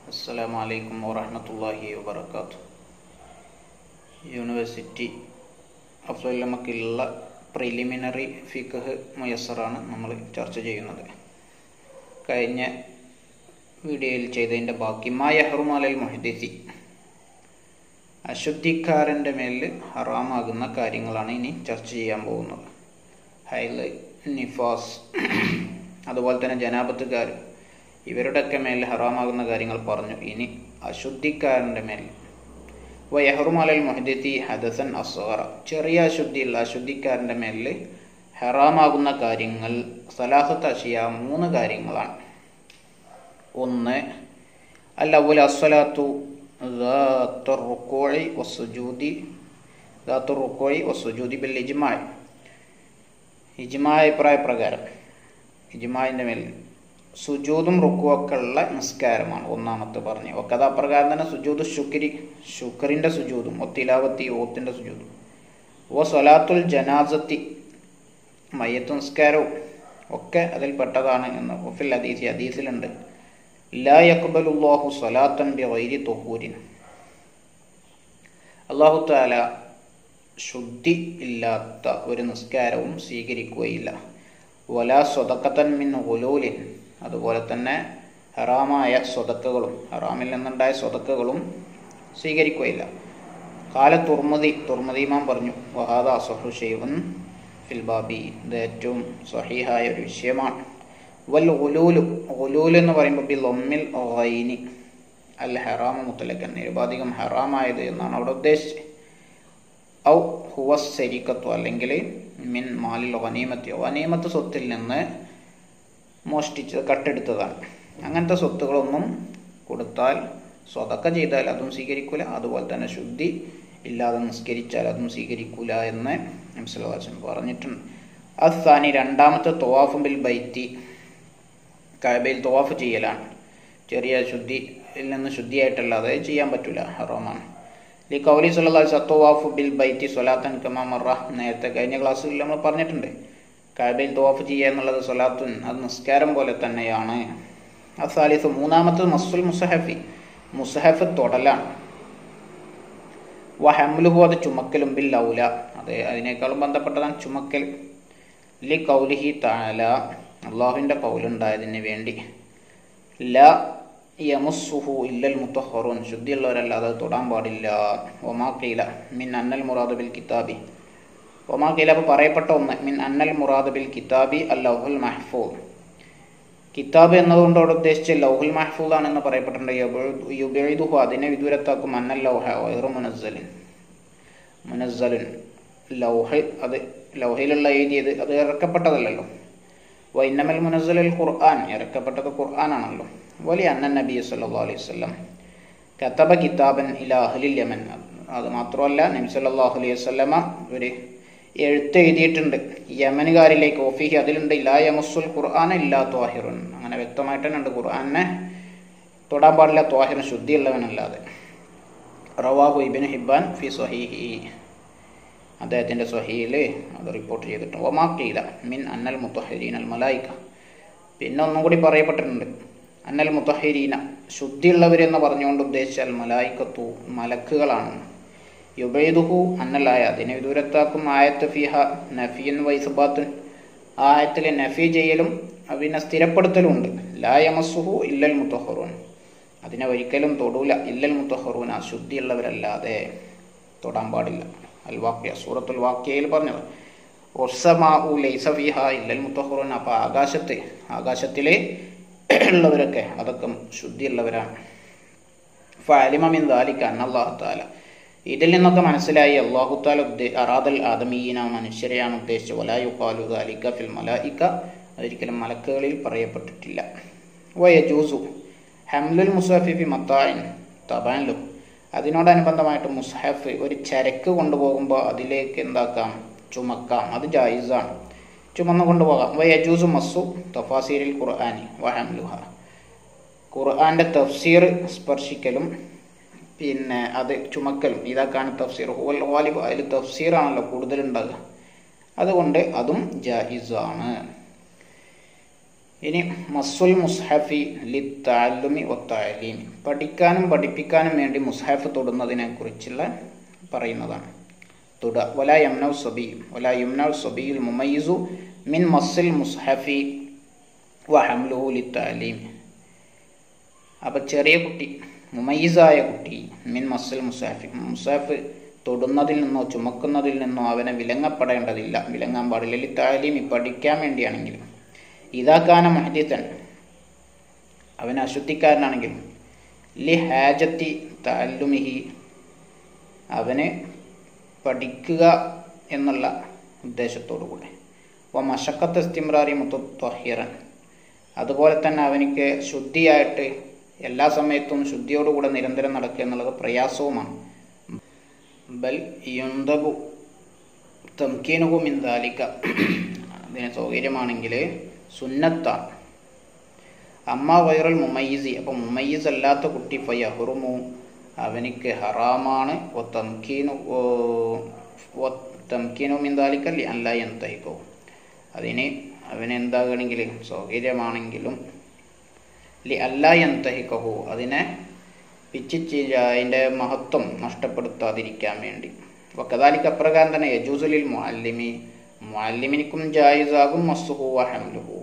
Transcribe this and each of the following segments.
അസ്സലാമു അലൈക്കും വറഹ്മത്തുള്ളാഹി വബർക്കാത്തു യൂണിവേഴ്സിറ്റി അഫ്ലുല്ലമക്കുള്ള പ്രിലിമിനറി ഫിഖ് മുയസ്സറാണ് നമ്മൾ ചർച്ച ചെയ്യുന്നത് കഴിഞ്ഞ വീഡിയോയിൽ ചെയ്തതിൻ്റെ ബാക്കി മാ യഹ്റും അലൽ മുഹദ്ദിസി അശുദ്ധിക്കാരൻ്റെ മേലിൽ ഹറാമാകുന്ന കാര്യങ്ങളാണ് ഇനി ചർച്ച ചെയ്യാൻ പോകുന്നത് ഹൈല് നിഫാസ് അതുപോലെ തന്നെ ജനാപത്തുകാർ ഇവരുടെയൊക്കെ മേൽ ഹറാമാകുന്ന കാര്യങ്ങൾ പറഞ്ഞു ഇനി അശുദ്ധിക്കാരൻ്റെ മേൽ വയഹറും അലൽ മുഹദ്ദിത്തി ഹദസൻ അസ്വറ ചെറിയ അശുദ്ധിയുള്ള അശുദ്ധിക്കാരൻ്റെ മേലിൽ ഹറാമാകുന്ന കാര്യങ്ങൾ സലാഹത്ത് അഷിയ മൂന്ന് കാര്യങ്ങളാണ് ഒന്ന് അല്ലവുൽ അസ്വലാത്തു റുക്കോഴി വസുജൂദി റുക്കോഴി വസുജൂദി ബിൽ ഇജ്മായി ഇജ്മായ അഭിപ്രായ പ്രകാരം ഇജ്മായിൻ്റെ മേൽ സുജൂതും റുക്കുവൊക്കെ ഉള്ള നിസ്കാരമാണ് ഒന്നാമത്തെ പറഞ്ഞു ഒക്കെ അത് അപ്രകാരം തന്നെ സുജൂദ് ശുക്രി ശുക്രിൻ്റെ സുജൂതും ഒത്തിലാവത്തി ഓത്തിൻ്റെ സുജൂതും ഓ സൊലാത്തുൽ ജനാസത്തി മയ്യത്ത് നിസ്കാരവും ഒക്കെ അതിൽ പെട്ടതാണ് എന്ന് ഒഫിൽ അദീസി അദീസിലുണ്ട് ലാ യക്ബലുല്ലാഹു സലാത്തൻ ബി വൈരി തൊഹൂരിൻ അള്ളാഹു താല ശുദ്ധി ഇല്ലാത്ത ഒരു നിസ്കാരവും സ്വീകരിക്കുകയില്ല വലാ സ്വതക്കത്തൻ മിൻ ഒലൂലിൻ അതുപോലെ തന്നെ ഹറാമായ സ്വതക്കുകളും ഹറാമിൽ നിന്നുണ്ടായ സ്വതക്കുകളും സ്വീകരിക്കുകയില്ല കാല തുർമതി തുർമതിമാൻ പറഞ്ഞു വഹാദ അസഹു ഷെയ്വൻ ഫിൽബാബി ഇത് ഏറ്റവും സഹീഹായ ഒരു വിഷയമാണ് വൽ ഒലൂലു ഒലൂൽ എന്ന് പറയുമ്പോൾ ബിൽ ഒമ്മിൽ ഒൈനി അൽ ഹറാമ മുത്തലക്കൻ നിരുപാധികം ഹറാമായത് എന്നാണ് അവിടെ ഉദ്ദേശിച്ചത് ഔ ഹുവസ് ശരിക്കത്വം അല്ലെങ്കിൽ മിൻ മാലിൽ വനീമത്തി വനീമത്ത് സ്വത്തിൽ നിന്ന് മോഷ്ടിച്ച് കട്ടെടുത്തതാണ് അങ്ങനത്തെ സ്വത്തുകളൊന്നും കൊടുത്താൽ സ്വതക്ക ചെയ്താൽ അതും സ്വീകരിക്കൂല അതുപോലെ തന്നെ ശുദ്ധി ഇല്ലാതെ നിസ്കരിച്ചാൽ അതും സ്വീകരിക്കൂല എന്ന് നംസലവാസൻ പറഞ്ഞിട്ടുണ്ട് അസാനി രണ്ടാമത്തെ തോവാഫും ബിൽ ബൈത്തി കാബയിൽ തോവാഫ് ചെയ്യലാണ് ചെറിയ ശുദ്ധിയിൽ നിന്ന് ശുദ്ധിയായിട്ടല്ലാതെ ചെയ്യാൻ പറ്റില്ല ഹറോമാണ് ലി കൗലി സല്ലാ സത്തോവാഫു ബിൽ ബൈത്തി സൊലാത്തൻ കമാമറ നേരത്തെ കഴിഞ്ഞ ക്ലാസ്സിൽ നമ്മൾ പറഞ്ഞിട്ടുണ്ട് കാബയിൽ തോവാഫ് ചെയ്യുക എന്നുള്ളത് സൊലാത്തുൻ അത് നിസ്കാരം പോലെ തന്നെയാണ് അസാലിസ് മൂന്നാമത്തത് മസുൽ മുസഹഫി മുസഹഫ് തൊടലാണ് വഹമുലുഹു അത് ചുമക്കലും ബിൽ ലൗല അത് അതിനേക്കാളും ബന്ധപ്പെട്ടതാണ് ചുമക്കൽ ലി കൗലിഹി താല അള്ളാഹുവിൻ്റെ കൗലുണ്ടായതിന് വേണ്ടി ല യമുസുഹു ഇല്ലൽ മുത്തഹറൂൻ ശുദ്ധിയുള്ളവരല്ലാതെ തൊടാൻ പാടില്ല ഒമാ കീല മിൻ അന്നൽ മുറാദ് ബിൽ കിതാബി ഒമാ കീല അപ്പോൾ പറയപ്പെട്ട ഒന്ന് മിൻ അന്നൽ മുറാദ് ബിൽ കിതാബി അൽ ലൗഹുൽ മഹ്ഫൂദ് കിതാബ് എന്നതുകൊണ്ട് അവിടെ ഉദ്ദേശിച്ച് ലൗഹുൽ മഹ്ഫൂദ് ആണെന്ന് പറയപ്പെട്ടിട്ടുണ്ട് യുബൈദുഹു അതിനെ വിദൂരത്താക്കും അന്നൽ ലൗഹ വൈറു മുനസ്സലിൻ മുനസ്സലുൻ ലൗഹ അത് ലൗഹയിലുള്ള എഴുതിയത് അത് ഇറക്കപ്പെട്ടതല്ലല്ലോ വൈന്നമൽ മുനസ്സലുൽ ഖുർആൻ ഇറക്കപ്പെട്ടത് ഖുർആനാണല്ലോ വലിയ അന്നൻ നബി സല്ലാ അലൈഹി വല്ലം കത്തബ കിതാബൻ ഇല അഹ്ലിൽ യമൻ അത് മാത്രമല്ല നബി സല്ലാഹു അലൈഹി വല്ലമ ഒരു എഴുത്ത് എഴുതിയിട്ടുണ്ട് യമനുകാരിലേക്ക് ഓഫീഹി അതിലുണ്ട് ഇലാ യമസുൽ ഖുർആൻ ഇല്ലാ ത്വാഹിറുൻ അങ്ങനെ വ്യക്തമായിട്ട് തന്നെ ഉണ്ട് ഖുർആനെ തൊടാൻ പാടില്ല ത്വാഹിറുൻ ശുദ്ധിയുള്ളവനല്ലാതെ റവാഹു ഇബിൻ ഹിബാൻ ഫി സ്വഹീഹി അദ്ദേഹത്തിൻ്റെ സ്വഹീയിൽ അത് റിപ്പോർട്ട് ചെയ്തിട്ടുണ്ട് ഒമാക്കീല മിൻ അന്നൽ മുത്തഹരീൻ അൽ മലായിക്ക പിന്നെ ഒന്നും കൂടി പറയപ്പെട്ടിട്ടുണ്ട് അന്നൽ മുത്തഹരീന ശുദ്ധിയുള്ളവരെന്ന് പറഞ്ഞുകൊണ്ട് ഉദ്ദേശിച്ചാൽ മലായിക്കത്തു മലക്കുകളാണ് യുബൈദുഹു അന്നലായ അതിനെ ദൂരത്താക്കും ആയത്ത് ഫിഹ നഫിയൻ വൈസുബാത്തുൻ ആ ആയത്തിലെ നഫി ചെയ്യലും പിന്നെ സ്ഥിരപ്പെടുത്തലും ഉണ്ട് ലായമസുഹു ഇല്ലൽ മുത്തഹറൂൻ അതിനെ ഒരിക്കലും തൊടൂല ഇല്ലൽ മുത്തഹറൂൻ ആ ശുദ്ധിയുള്ളവരല്ലാതെ തൊടാൻ പാടില്ല അൽ വാക്യ സൂറത്തുൽ വാക്യയിൽ പറഞ്ഞത് ഒർസമാഉ ലൈസഫിഹ ഇല്ലൽ മുത്തഹറൂൻ അപ്പോൾ ആകാശത്ത് ആകാശത്തിലെ ഉള്ളവരൊക്കെ അതൊക്കെ ശുദ്ധിയുള്ളവരാണ് ഫാലിമിൻ ദാലിക്ക അന്നല്ലാഹു താല ഇതിൽ നിന്നൊക്കെ മനസ്സിലായി അള്ളാഹു താല ഉദ്ദേ അറാദൽ ആദമീന മനുഷ്യരെയാണ് ഉദ്ദേശിച്ചത് വലായുക്കാലു ദാലിക്ക ഫിൽ മലായിക്ക അതൊരിക്കലും മലക്കുകളിൽ പറയപ്പെട്ടിട്ടില്ല വയജൂസു ഹംലുൽ മുസാഫിഫി മത്തായിൻ തബാൻലു അതിനോടനുബന്ധമായിട്ട് മുസ്ഹഫ് ഒരു ചരക്ക് കൊണ്ടുപോകുമ്പോൾ അതിലേക്ക് എന്താക്കാം ചുമക്കാം അത് ജായിസാണ് ചുമന്ന് കൊണ്ടുപോകാം വയജൂസു മസ്സു തഫാസീരിൽ ഖുർആാനി വഹംലുഹ ഖുർആാൻ്റെ തഫ്സീർ സ്പർശിക്കലും പിന്നെ അത് ചുമക്കലും ഇതാക്കാണ് തഫ്സീർ ഹുവൽ വാലിബ് അതിൽ തഫ്സീറാണല്ലോ കൂടുതലുണ്ടാകുക അതുകൊണ്ട് അതും ജായിസാണ് ഇനി മസ്സുൽ മുസ്ഹഫി ലി താലുമി ഒത്താലീം പഠിക്കാനും പഠിപ്പിക്കാനും വേണ്ടി മുസ്ഹഫ് തൊടുന്നതിനെ കുറിച്ചുള്ള പറയുന്നതാണ് തൊട വല യംനൗ സബി വല യുംനൗ സബിയുൽ മുമയ്യിസു മിൻ മസ്സിൽ മുസ്ഹഫി വ ഹംലുഹു ലി താലീം അപ്പം ചെറിയ കുട്ടി മുമയ്യിസായ കുട്ടി മിൻ മസ്സിൽ മുസാഫി മുസാഫ് തൊടുന്നതിൽ നിന്നോ ചുമക്കുന്നതിൽ നിന്നോ അവനെ വിലങ്ങപ്പെടേണ്ടതില്ല വിലങ്ങാൻ പാടില്ല ലി താലീം പഠിക്കാൻ വേണ്ടിയാണെങ്കിലും ഇതാക്കാന മഹദിത്തൻ അവൻ അശുദ്ധിക്കാരനാണെങ്കിൽ ലി ഹാജത്തി താലുമിഹി അവന് പഠിക്കുക എന്നുള്ള ഉദ്ദേശത്തോടു കൂടെ അപ്പോൾ മഷക്കത്ത് ഇസ്തിമ്രാറി മുത്തഹിറൻ അതുപോലെ തന്നെ അവനിക്ക് ശുദ്ധിയായിട്ട് എല്ലാ സമയത്തും ശുദ്ധിയോടുകൂടെ നിരന്തരം നടക്കുക എന്നുള്ളത് പ്രയാസവുമാണ് ബൽ യുന്തബു തംക്കീനുഹു മിന്താലിക്ക അതിന് സൗകര്യമാണെങ്കിൽ സുന്നത്താണ് അമ്മ വൈറൽ മുമയ്യിസി അപ്പം മുമയ്യിസ് അല്ലാത്ത കുട്ടി ഫയഹുറുമു അവനിക്ക് ഹറാമാണ് ഒ തംക്കീനു ഒ തംക്കീനു മിന്താലിക്കല്ലേ അല്ല എന്തഹിക്കോ അതിന് അവനെന്താകണമെങ്കിൽ സൗകര്യമാണെങ്കിലും ലി അല്ല എന്തഹിക്കഹു അതിനെ പിച്ചിച്ച് അതിൻ്റെ മഹത്വം നഷ്ടപ്പെടുത്താതിരിക്കാൻ വേണ്ടി വക്കതാലിക്ക് അപ്രകാരം തന്നെ യജൂസുലിൽ മുഅല്ലിമി മുഅല്ലിമിനിക്കും ജായിസാകും മസ്സുഹു വഹംലുഹു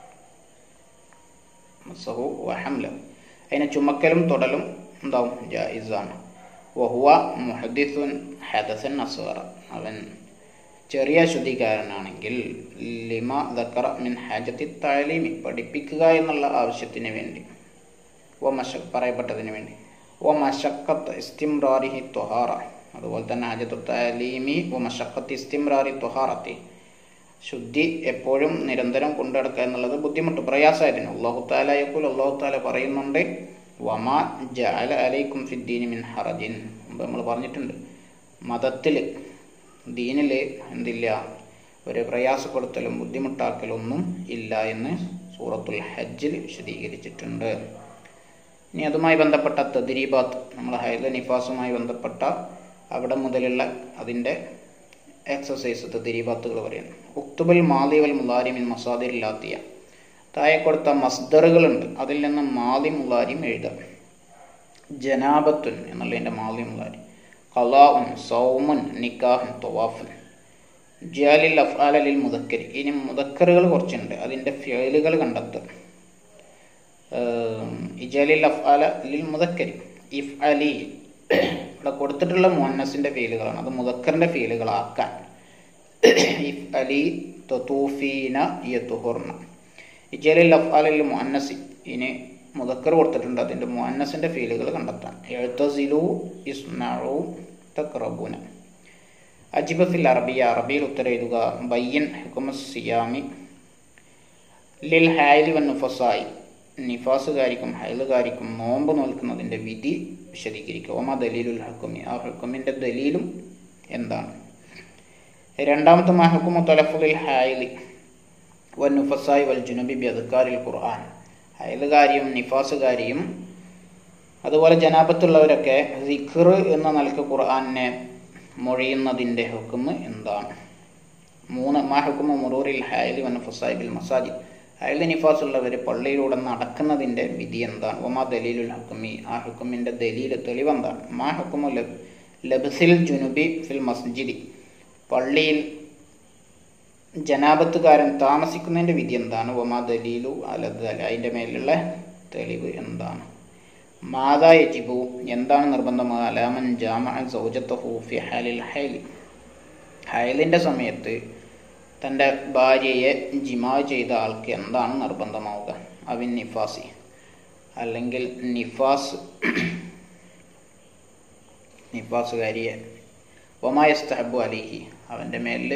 മസ്സഹു വഹംല അതിനെ ചുമക്കലും തൊടലും എന്താവും ജായിസാണ് വഹുവ മുഹദിസുൻ ഹദസൻ അസ്വറ അവൻ ചെറിയ ശുദ്ധിക്കാരനാണെങ്കിൽ ലിമ ദക്കറ മിൻ ഹാജത്തി താലീമി പഠിപ്പിക്കുക എന്നുള്ള ആവശ്യത്തിന് വേണ്ടി ഓ മഷ പറയപ്പെട്ടതിന് വേണ്ടി ഓ മഷക്കത്ത് ഇസ്തിംറാറിഹി ത്വഹാറ അതുപോലെ തന്നെ ഹാജത്തു താലീമി ഓ മഷക്കത്ത് ഇസ്തിംറാറി ത്വഹാറത്തി ശുദ്ധി എപ്പോഴും നിരന്തരം കൊണ്ടുനടക്കുക എന്നുള്ളത് ബുദ്ധിമുട്ട് പ്രയാസമായിരുന്നു അള്ളാഹു താലയക്കുൽ അള്ളാഹു താല പറയുന്നുണ്ട് വമാ ജാല അലൈക്കും ഫിദ്ദീനി മിൻ ഹറജിൻ മുമ്പ് നമ്മൾ പറഞ്ഞിട്ടുണ്ട് മതത്തിൽ ദീനിൽ എന്തില്ല ഒരു പ്രയാസപ്പെടുത്തലും ബുദ്ധിമുട്ടാക്കലൊന്നും ഇല്ല എന്ന് സൂറത്തുൽ ഹജ്ജിൽ വിശദീകരിച്ചിട്ടുണ്ട് ഇനി അതുമായി ബന്ധപ്പെട്ട തദ്രീബാത്ത് നമ്മൾ ഹൈല നിഫാസുമായി ബന്ധപ്പെട്ട അവിടെ മുതലുള്ള അതിൻ്റെ എക്സസൈസ് തദ്രീബാത്തുകൾ പറയുന്നു ഉക്തുബൽ മാലിവൽ മുലാരിമിൻ മസാദിരില്ലാത്തിയ താഴെ കൊടുത്ത മസ്ദറുകളുണ്ട് അതിൽ നിന്ന് മാലി മുലാരിം എഴുതാം ജനാബത്തുൻ എന്നുള്ളതിൻ്റെ മാലി മുലാരി ഖലാഉൻ സൗമുൻ നിക്കാഹുൻ തൊവാഫുൻ ജിയാലിൽ അഫ്ആലിൽ മുദക്കരി ഇനി മുദക്കറുകൾ കുറച്ചുണ്ട് അതിൻ്റെ ഫേലുകൾ കണ്ടെത്തുക ഇജാലിൽ അഫ്ആല ലിൽ മുദക്കരി ഇഫ് അലി ഇവിടെ കൊടുത്തിട്ടുള്ള മുഹന്നസിൻ്റെ ഫീലുകളാണ് അത് മുദക്കറിൻ്റെ ഫീലുകളാക്കാൻ ഇഫ് അലി തൂഫീന യത്തുഹുർണ ഇജാലിൽ അഫ്ആലിൽ മുഹന്നസി ഇനി മുദക്കർ കൊടുത്തിട്ടുണ്ട് അതിൻ്റെ മുഹന്നസിൻ്റെ ഫീലുകൾ കണ്ടെത്താൻ എഴുത്തസിലു ഇസ്നു തക്രബുന അജിബഫിൽ അറബിയ അറബിയിൽ ഉത്തരെഴുതുക ബയ്യൻ ഹുക്കുമസ് സിയാമി ലിൽ ഹായലി വൻ നുഫസായി നിഫാസുകാരിക്കും ഹൈലുകാരിക്കും നോമ്പ് നോൽക്കുന്നതിൻ്റെ വിധി വിശദീകരിക്കുക ഒമ ദലീലുൽ ഹക്കുമി ആ ഹക്കുമിൻ്റെ ദലീലും എന്താണ് രണ്ടാമത്തെ മഹക്കുമു തലഫുലിൽ ഹായിലി വൻ നുഫസായി വൽ ജുനബി ബി അദ്ക്കാരിൽ ഖുർആൻ ഹൈലുകാരിയും നിഫാസുകാരിയും അതുപോലെ ജനാപത്തുള്ളവരൊക്കെ സിഖർ എന്ന നിലക്ക് ഖുർആനെ മൊഴിയുന്നതിൻ്റെ ഹുക്കുമ് എന്താണ് മൂന്ന് മാ ഹുക്കുമു മുറൂറിൽ ഹായലി വൻ നുഫസായി ബിൽ മസാജിദ് അയൽ നിഫാസ് ഉള്ളവർ പള്ളിയിലൂടെ നടക്കുന്നതിൻ്റെ വിധി എന്താണ് ഒമാ ദലീലുൽ ഹുക്കുമി ആ ഹുക്കുമിൻ്റെ ദലീൽ തെളിവെന്താണ് മാ ഹുക്കുമു ലബ് ലബ്സിൽ ജുനുബി ഫിൽ മസ്ജിദി പള്ളിയിൽ ജനാപത്തുകാരൻ താമസിക്കുന്നതിൻ്റെ വിധി എന്താണ് ഒമാ ദലീലു അലദ് അല അതിൻ്റെ മേലുള്ള തെളിവ് എന്താണ് മാതാ യജിബു എന്താണ് നിർബന്ധം അലാമൻ ജാമ സൗജത്തഹു ഫി ഹലിൽ ഹൈലി ഹൈലിൻ്റെ സമയത്ത് തൻ്റെ ഭാര്യയെ ജിമാ ചെയ്ത ആൾക്ക് എന്താണ് നിർബന്ധമാവുക അവിൻ നിഫാസി അല്ലെങ്കിൽ നിഫാസ് നിഫാസുകാരിയെ ഒമായസ്തഹബു അലിഹി അവൻ്റെ മേലിൽ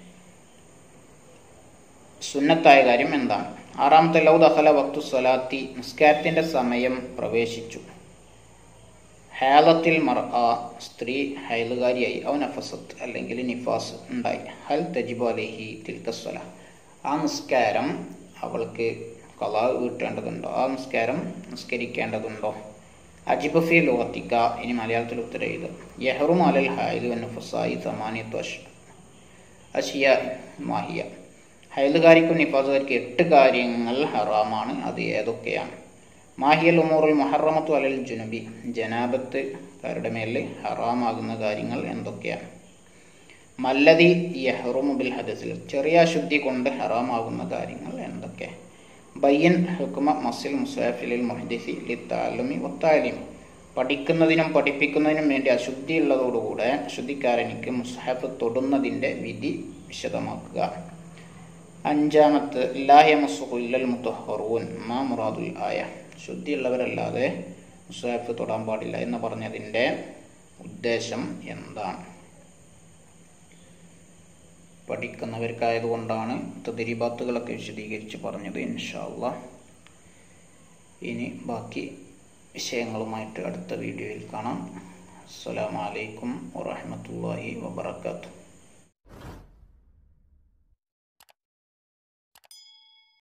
സുന്നത്തായ കാര്യം എന്താണ് ആറാമത്തെ ലൗ ദഹല വക്തു സ്വലാത്തി നിസ്കാരത്തിൻ്റെ സമയം പ്രവേശിച്ചു ഹാലത്തിൽ മർ ആ സ്ത്രീ ഹൈലുകാരിയായി അവ നഫസത്ത് അല്ലെങ്കിൽ നിഫാസ് ഉണ്ടായി ഹൽ തജിബു അലഹി തിൽക്കസ്വല ആ നിസ്കാരം അവൾക്ക് കലാ വീട്ടേണ്ടതുണ്ടോ ആ നിസ്കാരം നിസ്കരിക്കേണ്ടതുണ്ടോ അജിബഫി ലോകത്തിക്ക ഇനി മലയാളത്തിൽ ഉത്തരം എഴുതുക യഹറും അലൽ ഹായിദ് നഫസായി സമാനിയത്വ അഷിയ മാഹിയ ഹൈലുകാരിക്കും നിഫാസുകാരിക്കും എട്ട് കാര്യങ്ങൾ ഹറാമാണ് അത് ഏതൊക്കെയാണ് മാഹിയൽ ഉമൂറുൽ മുഹറമത്തു അലൽ ജുനുബി ജനാബത്തുകാരുടെ മേൽ ഹറാമാകുന്ന കാര്യങ്ങൾ എന്തൊക്കെയാണ് മല്ലതി യഹ്റുമു ബിൽ ഹദസിൽ ചെറിയ അശുദ്ധി കൊണ്ട് ഹറാമാകുന്ന കാര്യങ്ങൾ എന്തൊക്കെ ബയ്യൻ ഹുക്കുമ മസിൽ മുസാഫിലിൽ മുഹദിസി ലി താലമി വത്താലിം പഠിക്കുന്നതിനും പഠിപ്പിക്കുന്നതിനും വേണ്ടി അശുദ്ധി ഉള്ളതോടുകൂടെ അശുദ്ധിക്കാരനിക്ക് മുസ്ഹഫ് തൊടുന്നതിൻ്റെ വിധി വിശദമാക്കുക അഞ്ചാമത്ത് ലാഹ്യമസുൽ മുത്തഹറൂൻ മാ മുറാദുൽ ആയ ശുദ്ധിയുള്ളവരല്ലാതെ മുസ്ഹഫ് തൊടാൻ പാടില്ല എന്ന് പറഞ്ഞതിൻ്റെ ഉദ്ദേശം എന്താണ് പഠിക്കുന്നവർക്കായതുകൊണ്ടാണ് തദരിബാത്തുകളൊക്കെ വിശദീകരിച്ച് പറഞ്ഞത് ഇൻഷാല്ല ഇനി ബാക്കി വിഷയങ്ങളുമായിട്ട് അടുത്ത വീഡിയോയിൽ കാണാം അസ്സലാമലൈക്കും വറഹമത്തല്ലാഹി വബർക്കാത്തു